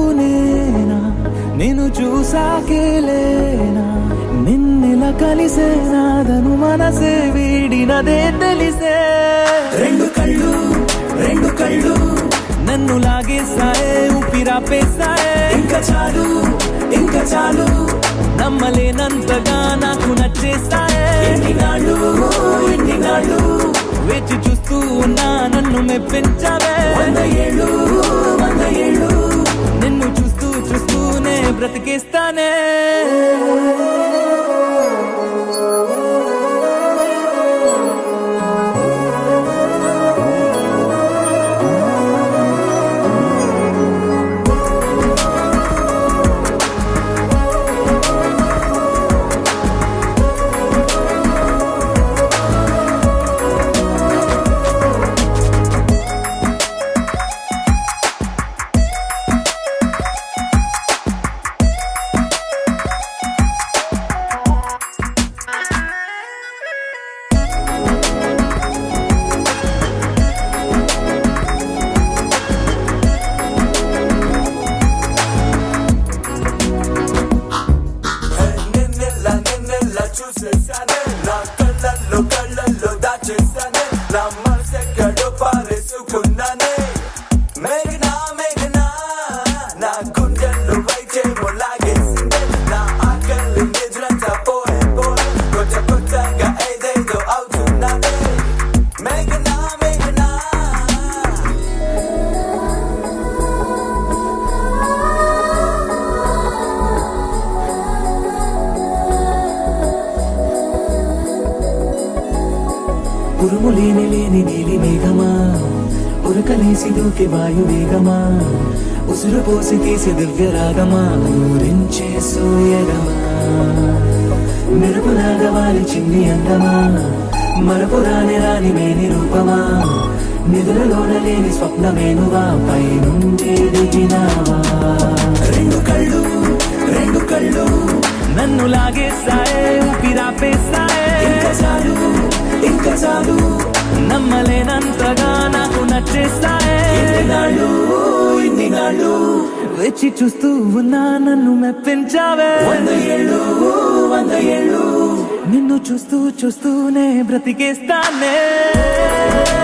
నేనా నేను చూసాకేలేనా నిన్నెలా కలిసేనాదను మనసే వీడినదే తెలిసే రెండు కళ్ళు రెండు కళ్ళు నన్ను లాగేశాయే ఊపిరాపేశాయే ఇంకా చాలు ఇంకా చాలు నమ్మలేనంతగా నాకు నచ్చేస్తాయే ఎన్ని నాళ్ళు ఎన్ని నాళ్ళు వేచి చూస్తూ ఉన్నా నన్ను మెప్పించావే వంద ఏళ్ళు వంద ఏళ్ళు నిన్ను చూస్తూ చూస్తూనే బ్రతికేస్తానే నిన్నెల్లా నిన్నెల్లా చూసేసానే నా కళ్ళల్లో కళ్ళల్లో దాచేసానే నా మనసెక్కడో పారేసుకున్నానే మేఘనా మేఘనా నా గుండెల్లో వైచేమో లాగేసిందే నా ఆకలి నిద్రంతా పోయే పోయే కొత్త కొత్తగా ఏదేదో అవుతున్నదే మేఘనా మేఘనా ఉరుము లేని లేని నీలి మేఘమా ఉరకలేసి దూకి వాయు వేగమా ఉసురు పోసి తీసి దివ్య రాగమా ఊరించే సూయగమా మెరుపులాగా వాలి చిన్ని అందమా మరపు రాని రాని మేని రూపమా నిధులలోన లేని స్వప్నమేనువా పైనుండి దిగినావా రెండు కళ్ళు రెండు కళ్ళు నన్ను లాగేస్తాయే ఊపిరాపేస్తాయే ఇంకా చాలు ఇంకా చాలు నమ్మలేనంతగా నాకు నచ్చేస్తాయే ఇన్ని నాళ్ళు ఇన్ని నాళ్ళు వేచి చూస్తూ ఉన్నా నన్ను మెప్పించావే వంద ఏళ్ళు వంద ఏళ్ళు నిన్ను చూస్తూ చూస్తూనే బ్రతికేస్తానే